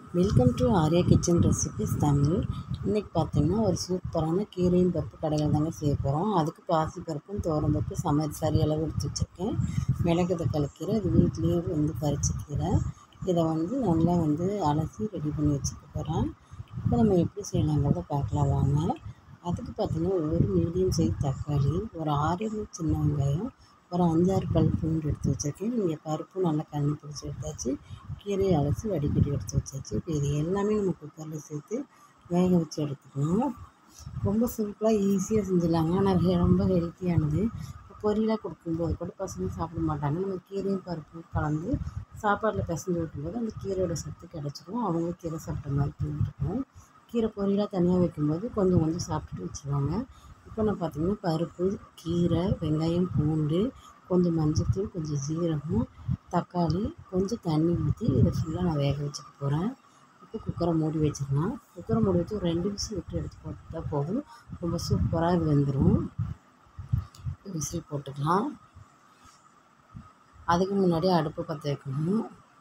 welcome to Arya kitchen recipes Tamil இன்றைக்கி பார்த்தீங்கன்னா ஒரு சூப்பரான கீரையும் பருப்பு கடையில் தாங்க செய்ய போகிறோம் அதுக்கு பாசி பருப்பும் தோரம் பருப்பு சமையல் சரி அளவு எடுத்து வச்சுருக்கேன் மிளகு தக்காளி கீரை இது வீட்லேயே வந்து பறிச்ச கீரை இதை வந்து நல்லா வந்து அலசி ரெடி பண்ணி வச்சுக்க போகிறேன் இப்போ நம்ம எப்படி செய்யலாங்கிறத பார்க்கலாம் வாங்க அதுக்கு பார்த்தீங்கன்னா ஒரு மீடியம் சைஸ் தக்காளி ஒரு ஆறு சின்ன வெங்காயம் ஒரு அஞ்சாறு பல் பூண்டு எடுத்து வச்சுருக்கேன் நீங்கள் பருப்பு நல்லா கண்ணி பிடிச்சி எடுத்தாச்சு கீரையை அலசி வடிகட்டி எடுத்து வச்சாச்சு இப்போ இது எல்லாமே நம்ம குக்கரில் சேர்த்து வேக வச்சு எடுத்துக்கலாம் ரொம்ப சிம்பிளாக ஈஸியாக செஞ்சிடலாங்க ஆனால் ஹெ- ரொம்ப ஹெல்த்தியானது பொரியலாக கொடுக்கும்போது கூட பசங்க சாப்பிட மாட்டாங்க நம்ம கீரையும் பருப்பும் கலந்து சாப்பாட்டில் பிசைஞ்சு ஊட்டும்போது அந்த கீரையோட சத்து கிடச்சிரும் அவங்களும் கீரை சாப்பிட்ட மாதிரி தூண்டிருக்கும் கீரை பொரியலாக தனியாக வைக்கும்போது கொஞ்சம் கொஞ்சம் சாப்பிட்டுட்டு வச்சுருவாங்க இப்போ நான் பார்த்தீங்கன்னா பருப்பு கீரை வெங்காயம் பூண்டு கொஞ்சம் மஞ்சள்தூள் கொஞ்சம் சீரகம் தக்காளி கொஞ்சம் தண்ணி ஊற்றி இதை ஃபுல்லாக நான் வேக வச்சுக்க போகிறேன் இப்போ குக்கரை மூடி வச்சிடலாம் குக்கரை மூடி வச்சு ஒரு ரெண்டு விசில் விட்டு எடுத்து போட்டுட்டா போதும் ரொம்ப சூப்பராக இது வெந்துடும் விசில் போட்டுக்கலாம் அதுக்கு முன்னாடி அடுப்பு பற்ற வைக்கணும்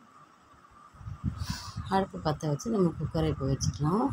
அடுப்பு பற்ற வச்சு நம்ம குக்கரை இப்போ வச்சுக்கலாம்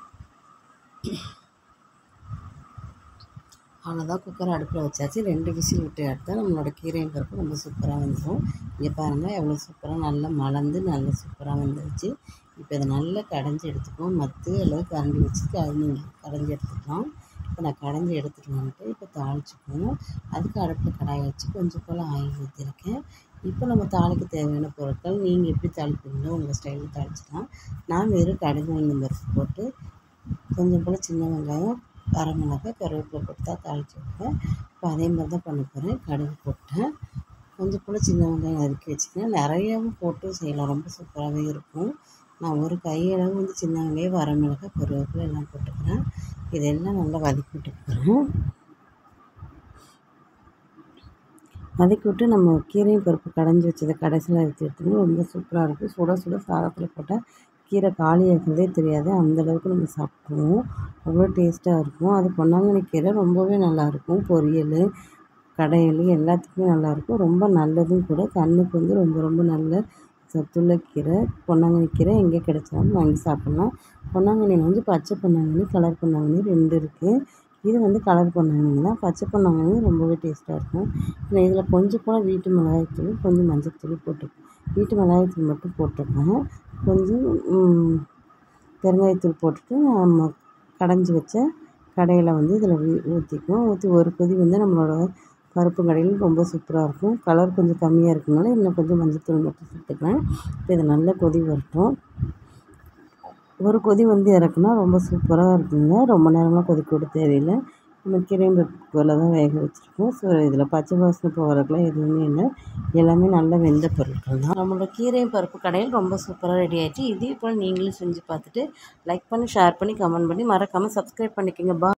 அவ்வளோதான் குக்கர் அடுப்பில் வச்சாச்சு ரெண்டு விசில் விட்டு எடுத்தால் நம்மளோட கீரையும் பருப்பு ரொம்ப சூப்பராக வந்துடும் இங்கே பாருங்கள் எவ்வளோ சூப்பராக நல்லா மலர்ந்து நல்லா சூப்பராக வந்துருச்சு இப்போ இதை நல்லா கடைஞ்சி எடுத்துக்குவோம் மத்து அல்லது கரண்டி வச்சு அது நீங்கள் கடைஞ்சி எடுத்துக்கலாம் இப்போ நான் கடைஞ்சி எடுத்துட்டு வந்துட்டு இப்போ தாளிச்சுக்குவோம் அதுக்கு அடுப்பில் கடாயை வச்சு கொஞ்சம் போல் ஆயில் ஊற்றிருக்கேன் இப்போ நம்ம தாளிக்க தேவையான பொருட்கள் நீங்கள் எப்படி தாளிப்பீங்களோ உங்கள் ஸ்டைலில் தாளிச்சிக்கலாம் நான் வெறும் கடுகு உளுந்தம் பருப்பு போட்டு கொஞ்சம் போல் சின்ன வெங்காயம் வரமிளகாய் கருவேப்பிலை போட்டு தான் தாளிச்சு வைப்பேன் இப்போ அதே மாதிரி தான் பண்ண போகிறேன் கடுகு போட்டேன் கொஞ்சம் போல் சின்ன வெங்காயம் நறுக்கி வச்சுக்கிறேன் நிறையாவும் போட்டு செய்யலாம் ரொம்ப சூப்பராகவே இருக்கும் நான் ஒரு கையளவு வந்து சின்ன வெங்காயம் வரமிளகாய் கருவேப்பிலை எல்லாம் போட்டுக்கிறேன் இதெல்லாம் நல்லா வதக்கி விட்டுக்கிறேன் வதக்கி விட்டு நம்ம கீரையும் பருப்பு கடைஞ்சி வச்சதை கடைசியில் எடுத்து எடுத்துக்கணும் ரொம்ப சூப்பராக இருக்கும் சுட சுட சாதத்தில் போட்டால் கீரை காலி ஆகிறதே தெரியாது அந்தளவுக்கு நம்ம சாப்பிட்ருவோம் அவ்வளோ டேஸ்ட்டாக இருக்கும் அது பொன்னாங்கண்ணி கீரை ரொம்பவே நல்லாயிருக்கும் பொரியல் கடையல் எல்லாத்துக்குமே நல்லாயிருக்கும் ரொம்ப நல்லதும் கூட கண்ணுக்கு வந்து ரொம்ப ரொம்ப நல்ல சத்துள்ள கீரை பொன்னாங்கண்ணி கீரை எங்கே கிடைச்சாலும் வாங்கி சாப்பிட்லாம் பொன்னாங்கண்ணியில் வந்து பச்சை பொன்னாங்கண்ணி கலர் பொன்னாங்கண்ணி ரெண்டு இருக்குது இது வந்து கலர் பொன்னாங்கண்ணி தான் பச்சை பொன்னாங்கண்ணி ரொம்பவே டேஸ்ட்டாக இருக்கும் நான் இதில் கொஞ்சம் போல் வீட்டு மிளகாய்த்தூள் கொஞ்சம் மஞ்சள்தூள் போட்டு வீட்டு மிளகாய்த்தூள் மட்டும் போட்டுருக்கேன் கொஞ்சம் ம், பெருங்காயத்தூள் போட்டுட்டு நம்ம கடைஞ்சி வச்ச கடையில் வந்து இதில் ஊ ஊற்றிக்குவோம் ஊற்றி ஒரு கொதி வந்து நம்மளோட பருப்பு கடையில் ரொம்ப சூப்பராக இருக்கும் கலர் கொஞ்சம் கம்மியாக இருக்கனால இன்னும் கொஞ்சம் மஞ்சள்தூள் மட்டும் சேர்த்துக்கிறேன் இப்போ இது நல்ல கொதி வரட்டும் ஒரு கொதி வந்து இறக்குனா ரொம்ப சூப்பராக இருக்குங்க ரொம்ப நேரம்லாம் கொதிக்க விட தேவையில்லை நம்ம கீரையும் குக்கரில் தான் வேக வச்சுருக்கோம் ஸோ இதில் பச்சை வாசனை போகிறதுக்குலாம் எதுவுமே இல்லை எல்லாமே நல்லா வெந்த பொருட்கள் தான் நம்மளோட கீரையும் பருப்பு கடையில் ரொம்ப சூப்பராக ரெடி ஆயிடுச்சு இதே போல் நீங்களும் செஞ்சு பார்த்துட்டு லைக் பண்ணி ஷேர் பண்ணி கமெண்ட் பண்ணி மறக்காமல் சப்ஸ்கிரைப் பண்ணிக்கோங்க பா